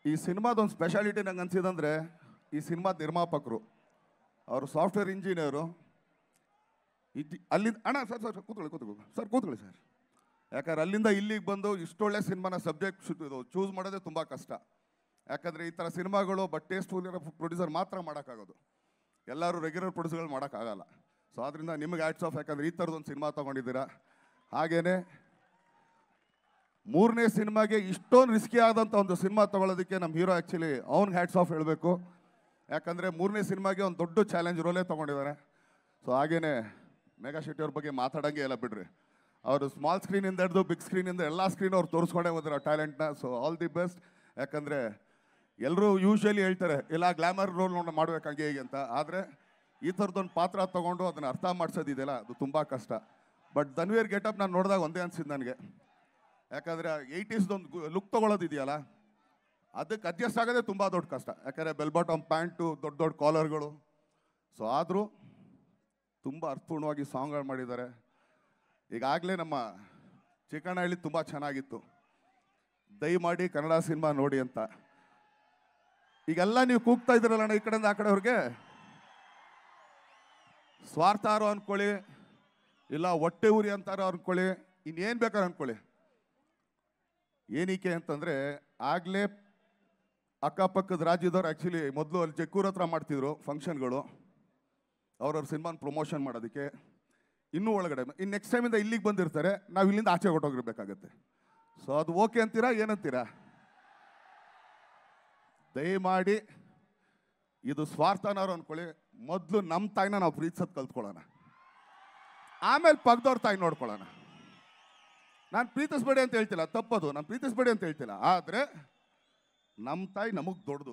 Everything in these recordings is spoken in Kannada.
ಈ ಸಿನಿಮಾದೊಂದು ಸ್ಪೆಷಾಲಿಟಿ ನಂಗೆ ಅನ್ಸಿದಂದ್ರೆ ಈ ಸಿನಿಮಾದ ನಿರ್ಮಾಪಕರು ಅವರು ಸಾಫ್ಟ್ವೇರ್ ಇಂಜಿನಿಯರು ಇದ್ದಿ ಅಲ್ಲಿಂದ ಅಣ್ಣ ಸರ್ ಸರ್ ಕೂತ್ಕೊಳ್ಳಿ ಕೂತ್ಕೊಳ್ಳಿ ಸರ್ ಕೂತ್ಕೊಳ್ಳಿ ಸರ್ ಯಾಕಂದ್ರೆ ಅಲ್ಲಿಂದ ಇಲ್ಲಿಗೆ ಬಂದು ಇಷ್ಟೊಳ್ಳೆ ಸಿನಿಮಾನ ಸಬ್ಜೆಕ್ಟ್ ಚೂಸ್ ಮಾಡೋದೇ ತುಂಬ ಕಷ್ಟ ಯಾಕಂದರೆ ಈ ಥರ ಸಿನಿಮಾಗಳು ಬಟ್ ಟೇಸ್ಟ್ಫುಲ್ ಇರೋ ಪ್ರೊಡ್ಯೂಸರ್ ಮಾತ್ರ ಮಾಡೋಕ್ಕಾಗೋದು ಎಲ್ಲರೂ ರೆಗ್ಯುಲರ್ ಪ್ರೊಡ್ಯೂಸರ್ಗಳು ಮಾಡೋಕ್ಕಾಗಲ್ಲ ಸೊ ಆದ್ದರಿಂದ ನಿಮಗೆ ಆ್ಯಡ್ಸ್ ಆಫ್ ಯಾಕಂದ್ರೆ ಈ ಥರದೊಂದು ಸಿನಿಮಾ ತೊಗೊಂಡಿದ್ದೀರಾ ಹಾಗೇನೆ ಮೂರನೇ ಸಿನಿಮಾಗೆ ಇಷ್ಟೊಂದು ರಿಸ್ಕಿ ಆದಂಥ ಒಂದು ಸಿನಿಮಾ ತೊಗೊಳೋದಕ್ಕೆ ನಮ್ಮ ಹೀರೋ ಆ್ಯಕ್ಚುಲಿ ಅವ್ನಿಗೆ ಹ್ಯಾಟ್ಸ್ ಆಫ್ ಹೇಳಬೇಕು ಯಾಕಂದರೆ ಮೂರನೇ ಸಿನಿಮಾಗೆ ಒಂದು ದೊಡ್ಡ ಚಾಲೆಂಜ್ ರೋಲೇ ತೊಗೊಂಡಿದ್ದಾರೆ ಸೊ ಹಾಗೇನೆ ಮೇಘಾ ಶೆಟ್ಟಿ ಅವ್ರ ಬಗ್ಗೆ ಮಾತಾಡೋಂಗೆ ಇಲ್ಲ ಬಿಡ್ರಿ ಅವರು ಸ್ಮಾಲ್ ಸ್ಕ್ರೀನಿಂದ ಹಿಡಿದು ಬಿಗ್ ಸ್ಕ್ರೀನಿಂದ ಎಲ್ಲ ಸ್ಕ್ರೀನ್ ಅವ್ರು ತೋರಿಸ್ಕೊಂಡೇ ಬಂದಿರೋ ಟ್ಯಾಲೆಂಟ್ನ ಸೊ ಆಲ್ ದಿ ಬೆಸ್ಟ್ ಯಾಕಂದರೆ ಎಲ್ಲರೂ ಯೂಶ್ವಲಿ ಹೇಳ್ತಾರೆ ಇಲ್ಲ ಗ್ಲಾಮರ್ ರೋಲ್ ನೋಡಿ ಮಾಡ್ಬೇಕು ಹಂಗೆ ಹೀಗೆ ಅಂತ ಆದರೆ ಈ ಥರದೊಂದು ಪಾತ್ರ ತೊಗೊಂಡು ಅದನ್ನು ಅರ್ಥ ಮಾಡಿಸೋದಿದೆಯಲ್ಲ ಅದು ತುಂಬ ಕಷ್ಟ ಬಟ್ ಧನ್ವೀರ್ ಗೆಟಪ್ ನಾನು ನೋಡಿದಾಗ ಒಂದೇ ಅನ್ಸಿದ್ದು ನನಗೆ ಯಾಕಂದರೆ ಏಯ್ಟೀಸ್ದೊಂದು ಲುಕ್ ತೊಗೊಳೋದಿದೆಯಲ್ಲ ಅದಕ್ಕೆ ಅಡ್ಜಸ್ಟ್ ಆಗೋದೇ ತುಂಬ ದೊಡ್ಡ ಕಷ್ಟ ಯಾಕಂದರೆ ಬೆಲ್ ಬಾಟಮ್ ಪ್ಯಾಂಟು ದೊಡ್ಡ ದೊಡ್ಡ ಕಾಲರ್ಗಳು ಸೊ ಆದರೂ ತುಂಬ ಅರ್ಥಪೂರ್ಣವಾಗಿ ಸಾಂಗ್ಗಳು ಮಾಡಿದ್ದಾರೆ ಈಗಾಗಲೇ ನಮ್ಮ ಚಿಕ್ಕಣ್ಣಹಳ್ಳಿ ತುಂಬ ಚೆನ್ನಾಗಿತ್ತು ದಯಮಾಡಿ ಕನ್ನಡ ಸಿನಿಮಾ ನೋಡಿ ಅಂತ ಈಗೆಲ್ಲ ನೀವು ಕೂಗ್ತಾ ಇದ್ದೀರಲ್ಲ ಅಣ್ಣ ಈ ಕಡೆಯಿಂದ ಆ ಕಡೆಯವ್ರಿಗೆ ಸ್ವಾರ್ಥಾರೋ ಅನ್ಕೊಳ್ಳಿ ಇಲ್ಲ ಹೊಟ್ಟೆ ಉರಿ ಅಂತಾರೋ ಅನ್ಕೊಳ್ಳಿ ಇನ್ನೇನು ಬೇಕಾದ್ರೆ ಅನ್ಕೊಳ್ಳಿ ಏನಕ್ಕೆ ಅಂತಂದರೆ ಆಗಲೇ ಅಕ್ಕಪಕ್ಕದ ರಾಜ್ಯದವ್ರು ಆ್ಯಕ್ಚುಲಿ ಮೊದಲು ಅಲ್ಲಿ ಜಕ್ಕೂರ್ ಹತ್ರ ಮಾಡ್ತಿದ್ರು ಫಂಕ್ಷನ್ಗಳು ಅವ್ರವ್ರ ಸಿನಿಮಾನ ಪ್ರಮೋಷನ್ ಮಾಡೋದಕ್ಕೆ ಇನ್ನೂ ಒಳಗಡೆ ಇನ್ನು ನೆಕ್ಸ್ಟ್ ಟೈಮಿಂದ ಇಲ್ಲಿಗೆ ಬಂದಿರ್ತಾರೆ ನಾವು ಇಲ್ಲಿಂದ ಆಚೆ ಹೊಟ್ಟೋಗಿರ್ಬೇಕಾಗತ್ತೆ ಸೊ ಅದು ಓಕೆ ಅಂತೀರಾ ಏನಂತೀರಾ ದಯಮಾಡಿ ಇದು ಸ್ವಾರ್ಥನಾರು ಅನ್ಕೊಳ್ಳಿ ಮೊದಲು ನಮ್ಮ ತಾಯಿನ ನಾವು ಪ್ರೀತಿಸೋದು ಕಲ್ತ್ಕೊಳ್ಳೋಣ ಆಮೇಲೆ ಪಕ್ಕದವ್ರ ತಾಯಿ ನೋಡ್ಕೊಳ್ಳೋಣ ನಾನು ಪ್ರೀತಿಸ್ಬೇಡಿ ಅಂತ ಹೇಳ್ತಿಲ್ಲ ತಪ್ಪದು ನಾನು ಪ್ರೀತಿಸ್ಬೇಡಿ ಅಂತ ಹೇಳ್ತಿಲ್ಲ ಆದರೆ ನಮ್ಮ ತಾಯಿ ನಮಗೆ ದೊಡ್ಡದು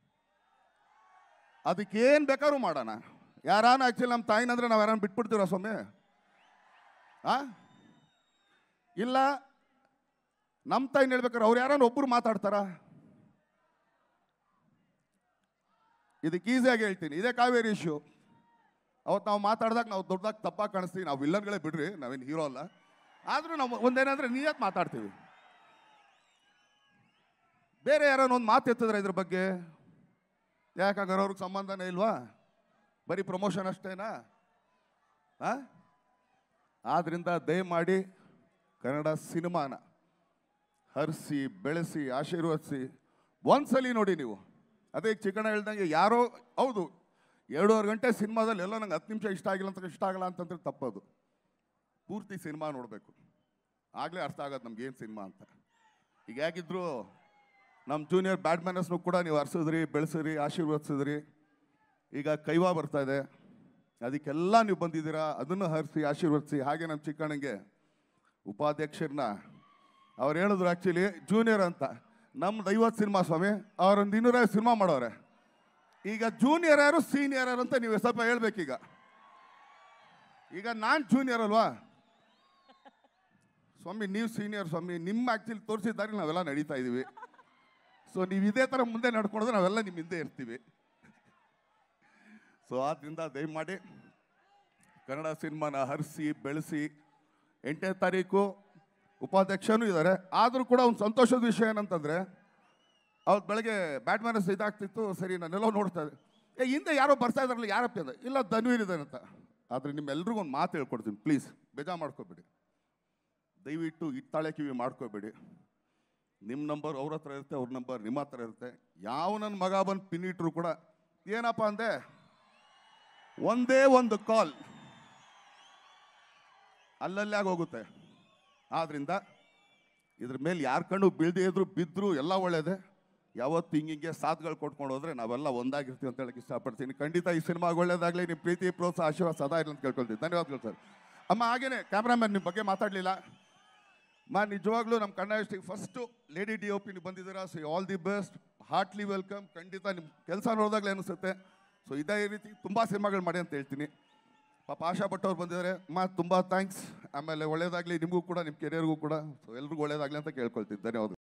ಅದಕ್ಕೇನು ಬೇಕಾದ್ರೂ ಮಾಡೋಣ ಯಾರಾನ ಆ್ಯಕ್ಚುಲಿ ನಮ್ಮ ತಾಯಿನಂದ್ರೆ ನಾವು ಯಾರನ್ನ ಬಿಟ್ಬಿಡ್ತೀರ ಸ್ವಾಮಿ ಆ ಇಲ್ಲ ನಮ್ಮ ತಾಯಿನ ಹೇಳ್ಬೇಕಾದ್ರೆ ಅವ್ರು ಯಾರನ್ನ ಒಬ್ಬರು ಮಾತಾಡ್ತಾರ ಇದಕ್ಕೆ ಈಸಿಯಾಗಿ ಹೇಳ್ತೀನಿ ಇದೇ ಕಾವೇರಿ ಇಶ್ಯೂ ಅವತ್ತು ನಾವು ಮಾತಾಡಿದಾಗ ನಾವು ದೊಡ್ಡದಾಗಿ ತಪ್ಪಾಗಿ ಕಾಣಿಸ್ತೀವಿ ನಾವು ವಿಲ್ಲನ್ಗಳೇ ಬಿಡ್ರಿ ನಾವೇನು ಹೀರೋ ಅಲ್ಲ ಆದರೂ ನಾವು ಒಂದೇನಂದ್ರೆ ನಿಯತ್ ಮಾತಾಡ್ತೀವಿ ಬೇರೆ ಯಾರನ್ನ ಒಂದು ಮಾತು ಎತ್ತಿದ್ರೆ ಇದ್ರ ಬಗ್ಗೆ ಯಾಕಂದ್ರೆ ಅವ್ರಿಗೆ ಸಂಬಂಧನೇ ಇಲ್ವಾ ಬರೀ ಪ್ರಮೋಷನ್ ಅಷ್ಟೇನಾ ಆ ಆದ್ರಿಂದ ದಯಮಾಡಿ ಕನ್ನಡ ಸಿನಿಮಾನ ಹರಿಸಿ ಬೆಳೆಸಿ ಆಶೀರ್ವದಿಸಿ ಒಂದ್ಸಲಿ ನೋಡಿ ನೀವು ಅದೇ ಈಗ ಚಿಕ್ಕಣ್ಣ ಹೇಳ್ದಂಗೆ ಯಾರೋ ಹೌದು ಎರಡೂವರೆ ಗಂಟೆ ಸಿನಿಮಾದಲ್ಲಿ ಎಲ್ಲೋ ನಂಗೆ ಹತ್ತು ನಿಮಿಷ ಇಷ್ಟ ಆಗಿಲ್ಲ ಅಂತ ಇಷ್ಟ ಆಗಲ್ಲ ಅಂತಂದ್ರೆ ತಪ್ಪದು ಪೂರ್ತಿ ಸಿನಿಮಾ ನೋಡಬೇಕು ಆಗಲೇ ಅರ್ಥ ಆಗೋದು ನಮ್ಗೆ ಏನು ಸಿನಿಮಾ ಅಂತ ಈಗ ಹೇಗಿದ್ರು ನಮ್ಮ ಜೂನಿಯರ್ ಬ್ಯಾಟ್ಮ್ಯಾನಸ್ನು ಕೂಡ ನೀವು ಹರ್ಸಿದ್ರಿ ಬೆಳೆಸಿದ್ರಿ ಆಶೀರ್ವದಿಸಿದ್ರಿ ಈಗ ಕೈವಾ ಬರ್ತಾ ಇದೆ ಅದಕ್ಕೆಲ್ಲ ನೀವು ಬಂದಿದ್ದೀರಾ ಅದನ್ನು ಹರಿಸಿ ಆಶೀರ್ವದಿಸಿ ಹಾಗೆ ನಮ್ಮ ಚಿಕ್ಕಣ್ಣಂಗೆ ಉಪಾಧ್ಯಕ್ಷರನ್ನ ಅವ್ರು ಹೇಳಿದ್ರು ಆ್ಯಕ್ಚುಲಿ ಜೂನಿಯರ್ ಅಂತ ನಮ್ದು ಐವತ್ತು ಸಿನಿಮಾ ಸ್ವಾಮಿ ಅವ್ರೊಂದು ಇನ್ನೂರೈವತ್ತು ಸಿನಿಮಾ ಮಾಡೋರೆ ಈಗ ಜೂನಿಯರ್ ಯಾರು ಸೀನಿಯರ್ ಯಾರು ಅಂತ ನೀವು ಸ್ವಲ್ಪ ಹೇಳ್ಬೇಕೀಗ ಈಗ ನಾನು ಜೂನಿಯರ್ ಅಲ್ವಾ ಸ್ವಾಮಿ ನೀವು ಸೀನಿಯರ್ ಸ್ವಾಮಿ ನಿಮ್ಮ ಆ್ಯಕ್ಚುಲಿ ತೋರಿಸಿದ್ದಾರೆ ನಾವೆಲ್ಲ ನಡೀತಾ ಇದ್ದೀವಿ ಸೊ ನೀವು ಇದೇ ಥರ ಮುಂದೆ ನಡ್ಕೊಂಡ್ರೆ ನಾವೆಲ್ಲ ನಿಮ್ಮ ಹಿಂದೆ ಇರ್ತೀವಿ ಸೊ ಆದ್ದರಿಂದ ದಯಮಾಡಿ ಕನ್ನಡ ಸಿನಿಮಾನ ಹರಿಸಿ ಬೆಳೆಸಿ ಎಂಟನೇ ತಾರೀಕು ಉಪಾಧ್ಯಕ್ಷನೂ ಇದ್ದಾರೆ ಆದರೂ ಕೂಡ ಒಂದು ಸಂತೋಷದ ವಿಷಯ ಏನಂತಂದರೆ ಅವತ್ತು ಬೆಳಗ್ಗೆ ಬ್ಯಾಟ್ಮ್ಯಾನಸ್ ಇದಾಗ್ತಿತ್ತು ಸರಿ ನಾನೆಲ್ಲೋ ನೋಡ್ತಾ ಇದ್ದೆ ಏ ಹಿಂದೆ ಯಾರೋ ಬರ್ತಾ ಇದಾರಲ್ಲ ಯಾರಪ್ಪ ಅಂತ ಇಲ್ಲ ಧನ್ವೀರ್ ಇದ್ದಾನೆ ಅಂತ ಆದರೆ ನಿಮ್ಮೆಲ್ರಿಗೂ ಒಂದು ಮಾತು ಹೇಳ್ಕೊಡ್ತೀನಿ ಪ್ಲೀಸ್ ಬೇಜಾರು ಮಾಡ್ಕೋಬೇಡಿ ದಯವಿಟ್ಟು ಇತ್ತಾಳೆ ಕಿವಿ ಮಾಡ್ಕೋಬೇಡಿ ನಿಮ್ಮ ನಂಬರ್ ಅವ್ರ ಹತ್ರ ಇರುತ್ತೆ ಅವ್ರ ನಂಬರ್ ನಿಮ್ಮ ಹತ್ರ ಇರುತ್ತೆ ಯಾವ ನನ್ನ ಮಗ ಬಂದು ಪಿನ್ ಇಟ್ರು ಕೂಡ ಏನಪ್ಪ ಅಂದೆ ಒಂದೇ ಒಂದು ಕಾಲ್ ಅಲ್ಲಲ್ಲೇ ಆಗೋಗುತ್ತೆ ಆದ್ರಿಂದ ಇದ್ರ ಮೇಲೆ ಯಾರ ಕಣ್ಣು ಬೀಳದೆ ಇದ್ರು ಬಿದ್ದರು ಎಲ್ಲ ಒಳ್ಳೇದೆ ಯಾವತ್ತು ಹಿಂಗಿಂಗೆ ಸಾಥ್ಗಳು ಕೊಟ್ಕೊಂಡು ಹೋದ್ರೆ ನಾವೆಲ್ಲ ಒಂದಾಗಿರ್ತೀವಿ ಅಂತ ಹೇಳಕ್ಕೆ ಇಷ್ಟಪಡ್ತೀನಿ ಖಂಡಿತ ಈ ಸಿನಿಮಾ ಒಳ್ಳೇದಾಗಲಿ ನಿಮ್ಮ ಪ್ರೀತಿ ಪ್ರೋತ್ಸಾಹ ಆಶೀರ್ವಾದ ಸದಾ ಇರಲಿ ಅಂತ ಕೇಳ್ಕೊಳ್ತೀನಿ ಧನ್ಯವಾದಗಳು ಸರ್ ಅಮ್ಮ ಹಾಗೇನೆ ಕ್ಯಾಮ್ರಾಮನ್ ನಿಮ್ಮ ಬಗ್ಗೆ ಮಾತಾಡಲಿಲ್ಲ ಮಾ ನಿಜವಾಗ್ಲೂ ನಮ್ಮ ಕನ್ನಡ ಇಂಡಸ್ಟ್ರಿಗೆ first lady D O P ನೀವು ಬಂದಿದ್ದೀರಾ so all the best heartly welcome ಖಂಡಿತ ನಿಮ್ಮ ಕೆಲಸ ನೋಡಿದಾಗಲೇ ಅನಿಸುತ್ತೆ ಸೊ ಇದೇ ರೀತಿ ತುಂಬ ಸಿನಿಮಾಗಳು ಮಾಡಿ ಅಂತ ಹೇಳ್ತೀನಿ ಪಾಪ ಆಶಾ ಭಟ್ ಅವ್ರು ಬಂದಿದ್ದಾರೆ ಮಾ ತುಂಬ ಥ್ಯಾಂಕ್ಸ್ ಆಮೇಲೆ ಒಳ್ಳೇದಾಗಲಿ ನಿಮಗೂ ಕೂಡ ನಿಮ್ಮ ಕೆರಿಯರ್ಗೂ ಕೂಡ ಸೊ ಎಲ್ರಿಗೂ ಒಳ್ಳೇದಾಗಲಿ ಅಂತ ಕೇಳ್ಕೊಳ್ತೀನಿ ಧನ್ಯವಾದ